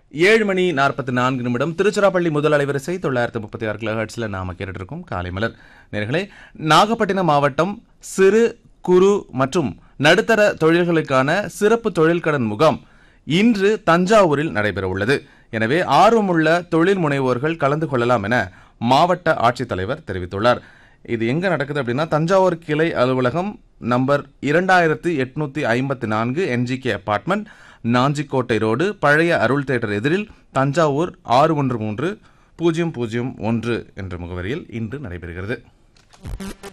ஏழு மணி நாற்பத்தி நான்கு நிமிடம் திருச்சிராப்பள்ளி முதல் அலைவரிசை தொள்ளாயிரத்து முப்பத்தி ஆறு கிலோ ஹெர்ட்ஸில் நாம கேட்டுட்டு இருக்கோம் காலை மலர் நேர்களே நாகப்பட்டினம் மாவட்டம் சிறு குறு மற்றும் நடுத்தர தொழில்களுக்கான சிறப்பு தொழில்கடன் முகாம் இன்று தஞ்சாவூரில் நடைபெற உள்ளது எனவே ஆர்வமுள்ள தொழில் முனைவோர்கள் கலந்து கொள்ளலாம் என மாவட்ட ஆட்சித்தலைவர் தெரிவித்துள்ளார் இது எங்க நடக்குது அப்படின்னா தஞ்சாவூர் கிளை அலுவலகம் நம்பர் இரண்டாயிரத்தி எட்நூத்தி ஐம்பத்தி நான்கு என்ஜிகே அபார்ட்மெண்ட் நாஞ்சிக்கோட்டை ரோடு பழைய அருள் தேட்டர் எதிரில் தஞ்சாவூர் ஆறு ஒன்று மூன்று பூஜ்ஜியம் பூஜ்ஜியம் ஒன்று என்ற முகவரியில் இன்று நடைபெறுகிறது